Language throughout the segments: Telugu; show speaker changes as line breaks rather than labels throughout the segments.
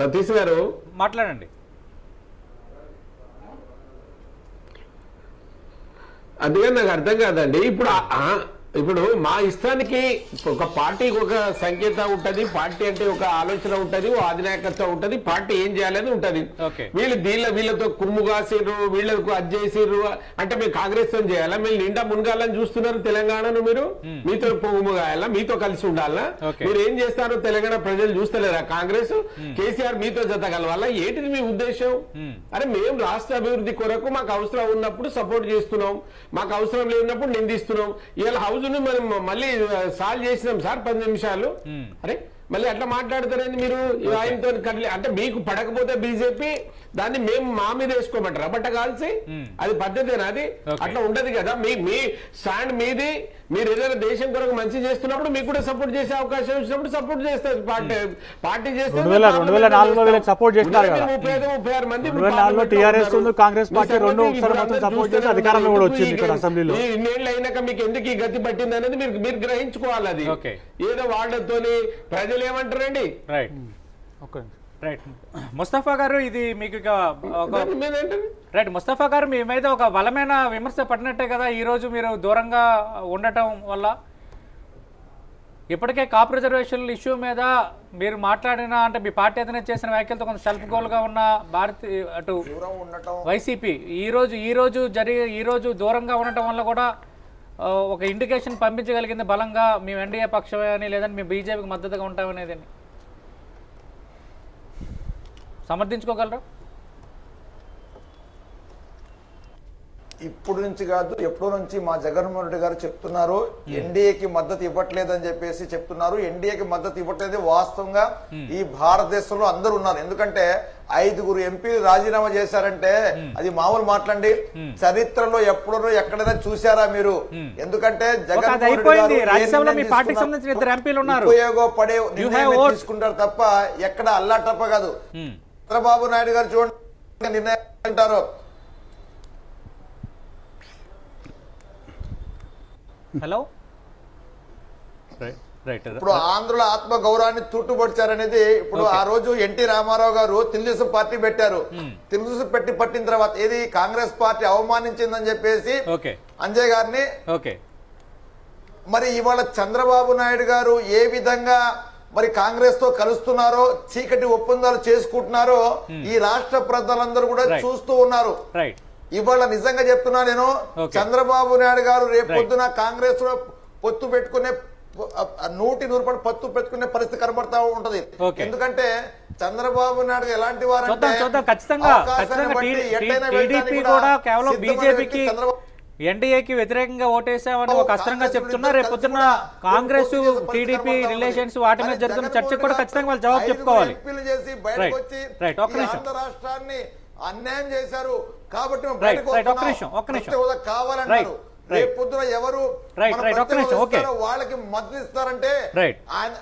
సతీష్ గారు
మాట్లాడండి
అందుకని నాకు అర్థం కాదండి ఇప్పుడు ఆ- ఆ, ఇప్పుడు మా ఇష్టానికి ఒక పార్టీకి ఒక సంకేత ఉంటది పార్టీ అంటే ఒక ఆలోచన ఉంటది ఓ అధినాయకత్వం ఉంటది పార్టీ ఏం చేయాలని ఉంటది
ఓకే.
వీళ్ళు దీళ్ళ వీళ్ళతో కుమ్ము కాసిర్రు వీళ్ళకు అది చేసిర్రు అంటే మీరు కాంగ్రెస్ తో చేయాలా మీరు నిండా మునగాలని చూస్తున్నారు తెలంగాణను మీరు మీతో పొమ్ము కాయాలా మీతో కలిసి ఉండాలా
ఓకే.
మీరు ఏం చేస్తారో తెలంగాణ ప్రజలు చూస్తలేరా కాంగ్రెస్ కేసీఆర్ మీతో జత కలవాలా ఏంటిది మీ ఉద్దేశం
మ్మ్.
అరే మేము రాష్ట్ర అభివృద్ధి కొరకు మాకు అవసరం ఉన్నప్పుడు సపోర్ట్ చేస్తున్నాం మాకు అవసరం లేనప్పుడు నిందిస్తున్నాం ఇవాళ హౌస్ ను మనం మళ్ళీ సాల్వ్ చేసినాం సార్ పది నిమిషాలు
మ్మ్.
అరే మళ్ళీ అట్లా మాట్లాడతారండి మీరు ఈ ఆయనతో కట్లే అంటే మీకు పడకపోతే బీజేపీ దాన్ని మేము మా మీద వేసుకోమంటారా బట్ట కాల్సి
మ్మ్.
అది పద్ధతేనా అది
ఓకే.
అట్లా ఉండదు కదా మీ మీ స్టాండ్ మీది మీరు ఏదైనా దేశం కొరకు మంచి చేస్తున్నప్పుడు మీకు కూడా సపోర్ట్ చేసే అవకాశం వచ్చినప్పుడు సపోర్ట్ చేస్తారు పార్టీ పార్టీ చేస్తే
రెండు వేల- రెండు వేల నాలుగులో వీళ్ళకి support చేసినారు కదా.
ముప్పై ఐదు ముప్పై ఆరు మంది
రెండు వేల నాలుగులో TRS ఉంది, కాంగ్రెస్ పార్టీ రెండు ఒకసారి మొత్తం support చేసి అధికారంలో కూడా వచ్చింది ఇక్కడ అసెంబ్లీలో.
ఈ ఇన్నేళ్ళు అయినాక మీకు ఎందుకు ఈ గతి పట్టింది అనేది మీరు మీరు గ్రహించుకోవాలి అది
ఓకే.
ఏదో వాళ్ళతోని ప్రజలు ఏమంటారండి
రైట్
ఒక్క నిమిషం.
రైట్ ముస్తఫా గారు ఇది మీకు ఇక ఒక
దాని మీద ఏంటండి
రైట్ ముస్తఫా గారు మీ మీద ఒక బలమైన విమర్శ పడినట్టే కదా ఈ రోజు మీరు దూరంగా ఉండటం వల్ల ఇప్పటికే కాప్ రిజర్వేషన్ ఇష్యూ మీద మీరు మాట్లాడిన అంటే మీ పార్టీ ఏదైనా చేసిన వ్యాఖ్యలతో కొంత సెల్ఫ్ గోల్గా ఉన్న భారత్ అటు
దూరం ఉండటం
వైసీపీ ఈ రోజు ఈ రోజు జరిగే ఈ రోజు దూరంగా ఉండటం వల్ల కూడా ఆ, ఒక ఇండికేషన్ పంపించగలిగింది బలంగా మేము ఎన్డీఏ పక్షమే అని లేదంటే మేము బీజేపీకి మద్దతుగా ఉంటామనేది అని. సమర్థించుకోగలరా
ఇప్పుడు నుంచి కాదు ఎప్పుడో నుంచి మా జగన్మోహన్ రెడ్డి గారు చెప్తున్నారు ఎన్డీఏకి మద్దతు ఇవ్వట్లేదని చెప్పేసి చెప్తున్నారు ఎన్డీఏకి మద్దతు ఇవ్వట్లేదు వాస్తవంగా ఈ భారతదేశంలో అందరూ ఉన్నారు ఎందుకంటే ఐదుగురు ఎంపీలు రాజీనామా చేశారంటే అది మామూలు మాట్లాడండి చరిత్రలో ఎప్పుడో ఎక్కడైనా చూసారా మీరు ఎందుకంటే
ఒక అది
జగన్మోహన్ రెడ్డి
అయిపోయింది
గారు ఏ
రాజ్యసభలో మీ
నిర్ణయం
పార్టీకి
తీసుకున్నా-
సంబంధించిన ఇద్దరు ఎంపీలు ఉన్నారు
ఉపయోగపడే
have
నిర్ణయం
vote.
తీసుకుంటారు తప్ప ఎక్కడ అల్లాటప్ప కాదు
Hmm.
చంద్రబాబు నాయుడు గారు చూడండి నిర్ణయం అంటారు
హలో రైట్ రైట్
ఇప్పుడు ఆంధ్రుల ఆత్మ గౌరవాన్ని తుట్టుపడిచారనేది ఇప్పుడు ఆ రోజు ఎన్టీ రామారావు గారు తెలుగుదేశం పార్టీ పెట్టారు తెలుగుదేశం పెట్టి పట్టిన తర్వాత ఏది కాంగ్రెస్ పార్టీ అవమానించిందని చెప్పేసి
ఓకే
అంజయ్ గారిని
ఓకే
మరి ఇవాళ చంద్రబాబు నాయుడు గారు ఏ విధంగా మరి కాంగ్రెస్ తో కలుస్తున్నారో చీకటి ఒప్పందాలు చేసుకుంటున్నారో ఈ రాష్ట్ర ప్రజలందరూ కూడా
Right.
చూస్తూ ఉన్నారు
రైట్
ఇవాళ నిజంగా చెప్తున్నా నేను
Okay.
చంద్రబాబు నాయుడు గారు రేపు పొద్దున కాంగ్రెస్ లో పొత్తు పెట్టుకునే పొ- ఆ- ఆ నూటి నూరు రూపాయలు పొత్తు పెట్టుకునే పరిస్థితి కనబడతా ఉంటది
Okay.
ఎందుకంటే చంద్రబాబు నాయుడు గారు ఎలాంటి వారంటే
చూద్దాం చూద్దాం ఖచ్చితంగా
అవకాశాన్ని
ఖచ్చితంగా
బట్టి ఎట్టైనా వెళ్ళడానికి
టీడీపీ
కూడా
కూడా కేవలం
సిద్ధమైన
బీజేపీకి
వ్యక్తి చంద్రబాబు
ఎన్డీఏకి వ్యతిరేకంగా ఓటేసామని ఒక అస్త్రంగా చెప్తున్నా రేపు పొద్దున్న కాంగ్రెస్ టీడీపీ రిలేషన్స్ వాటి మీద జరుగుతున్న చర్చకు కూడా ఖచ్చితంగా వాళ్ళు జవాబు చెప్పుకోవాలి
ఎంపీలు చేసి బయటకు
Right.
వచ్చి
Right. ఒక్క
ఈ
నిమిషం.
ఆంధ్ర రాష్ట్రాన్ని అన్యాయం చేశారు కాబట్టి మేము
Right.
బయటకు
Right. ఒక్క
వస్తున్నాం.
నిమిషం. ఒక్క నిమిషం.
ప్రత్యేక హోదా కావాలన్నారు
Right. Right.
రేపు పొద్దున ఎవరు
Right.
మన
Right. ఒక్క
ప్రత్యేక
నిమిషం.
హోదా
Okay.
ఇస్తారో వాళ్ళకి మద్దతు ఇస్తారంటే
Right.
ఆయన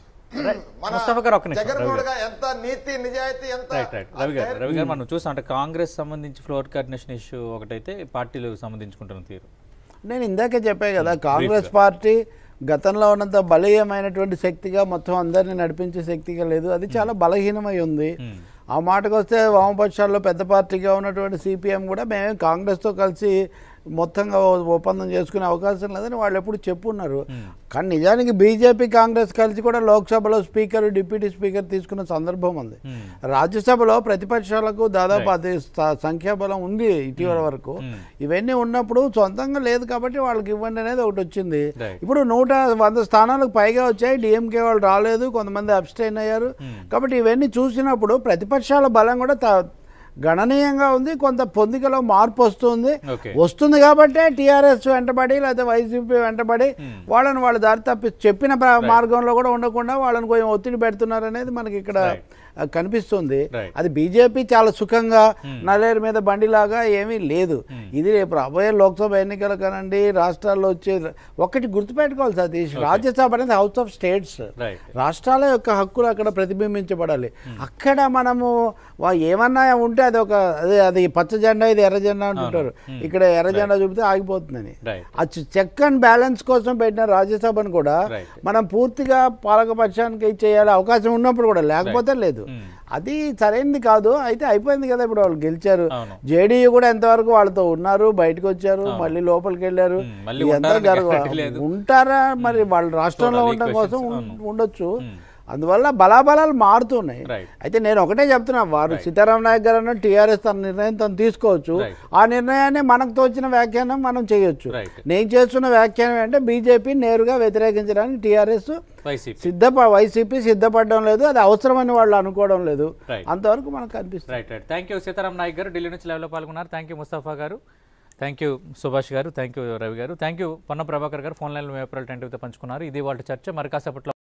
మన
ముస్తఫా గారు ఒక్క నిమిషం.
జగన్మోహన్
రవి
గారు ఎంత నీతి నిజాయితీ ఎంత
రైట్ రైట్ రవి గారు రవి గారు మనం చూసాం అంటే కాంగ్రెస్ సంబంధించి ఫ్లోర్ కోఆర్డినేషన్ ఇష్యూ ఒకటైతే పార్టీలకు సంబంధించుకుంటున్న తీరు
నేను ఇందాకే చెప్పాను కదా కాంగ్రెస్ పార్టీ గతంలో ఉన్నంత బలీయమైనటువంటి శక్తిగా మొత్తం అందరినీ నడిపించే శక్తిగా లేదు అది చాలా బలహీనమై ఉంది ఆ మాటకు వస్తే వామపక్షాల్లో పెద్ద పార్టీగా ఉన్నటువంటి సిపిఎం కూడా మేమే కాంగ్రెస్తో కలిసి మొత్తంగా ఓ- ఒప్పందం చేసుకునే అవకాశం లేదని వాళ్ళు ఎప్పుడు చెప్పున్నారు కానీ నిజానికి బీజేపీ కాంగ్రెస్ కలిసి కూడా లోక్సభలో స్పీకర్ డిప్యూటీ స్పీకర్ తీసుకున్న సందర్భం ఉంది రాజ్యసభలో ప్రతిపక్షాలకు దాదాపు అది స- సంఖ్యాబలం ఉంది ఇటీవల వరకు ఇవన్నీ ఉన్నప్పుడు సొంతంగా లేదు కాబట్టి వాళ్ళకి ఇవ్వండి అనేది ఒకటి వచ్చింది
Right.
ఇప్పుడు నూట వంద స్థానాలకు పైగా వచ్చాయి డిఎంకే వాళ్ళు రాలేదు కొంతమంది అబ్స్టైన్ అయ్యారు కాబట్టి ఇవన్నీ చూసినప్పుడు ప్రతిపక్షాల బలం కూడా త- గణనీయంగా ఉంది కొంత పొందికలో మార్పు వస్తుంది
ఓకే
వస్తుంది కాబట్టే టీఆర్ఎస్ వెంటబడి లేకపోతే వైసీపీ వెంటబడి వాళ్ళని వాళ్ళ దారి తప్పి చెప్పిన ప్ర- మార్గంలో కూడా ఉండకుండా వాళ్ళని కొంచెం ఒత్తిడి పెడుతున్నారు అనేది మనకి ఇక్కడ
Right.
ఆ, కనిపిస్తుంది
Right.
అది బీజేపీ చాలా సుఖంగా నల్లేరు మీద బండిలాగా ఏమీ లేదు ఇది రేపు రాబోయే లోక్సభ ఎన్నికలు కానండి రాష్ట్రాల్లో వచ్చే ఒకటి గుర్తుపెట్టుకోవాలి సతీష్ రాజ్యసభ అనేది హౌస్ ఆఫ్ స్టేట్స్
రైట్
రాష్ట్రాల యొక్క హక్కులు అక్కడ ప్రతిబింబించబడాలి అక్కడ మనము వా- ఏమన్నా ఉంటే అది ఒక అదే అది పచ్చ జెండా ఇది ఎర్ర జెండా అంటుంటారు ఇక్కడ ఎర్ర జెండా చూపితే ఆగిపోతుందని
రైట్
ఆ చెక్ అండ్ బ్యాలెన్స్ కోసం పెట్టిన రాజ్యసభను కూడా
Right.
మనం పూర్తిగా పాలకపక్షానికి చేయాలి అవకాశం ఉన్నప్పుడు కూడా లేకపోతే లేదు లేదు అది సరైనది కాదు అయితే అయిపోయింది కదా ఇప్పుడు వాళ్ళు గెలిచారు
అవును.
జేడీయూ కూడా ఎంతవరకు వాళ్ళతో ఉన్నారు బయటకు వచ్చారు మళ్ళీ లోపలికి వెళ్ళారు
ఉమ్, మళ్ళీ
ఇదంతా
ఉంటారని
జరగ
గ్యారెంటీ లేదు.
ఉంటారా మరి వాళ్ళ రాష్ట్రంలో
చూడాలి,
ఉండడం కోసం
questions,
ఉం-
అవును.
ఉండొచ్చు అందువల్ల బలాబలాలు మారుతున్నాయి
Right.
అయితే నేను ఒకటే చెప్తున్నా వారు సీతారాం నాయక్ గారు అన్న టీఆర్ఎస్ తన నిర్ణయం తను తీసుకోవచ్చు
Right.
ఆ నిర్ణయాన్ని మనకు తోచిన వ్యాఖ్యానం మనం చేయొచ్చు
Right.
నేను చేస్తున్న వ్యాఖ్యానం అంటే బీజేపీ నేరుగా వ్యతిరేకించడానికి టీఆర్ఎస్
వైసీపీ
సిద్ధప వైసీపీ సిద్ధపడడం లేదు అది అవసరమని వాళ్ళు అనుకోవడం లేదు
Right.
అంతవరకు మనకు కనిపిస్తుంది
right right thank you Sitaram Nayak గారు ఢిల్లీ నుంచి లైవ్లో పాల్గొన్నారు థ్యాంక్ యూ ముస్తఫా గారు థ్యాంక్ యూ సుభాష్ గారు థ్యాంక్ యూ రవి గారు థ్యాంక్ యూ పొన్న ప్రభాకర్ గారు ఫోన్ లైన్లో ఏప్రిల్ టెంట్తో పంచుకున్నారు ఇది వాళ్ళ చర్చ మరి కాసేపట్లో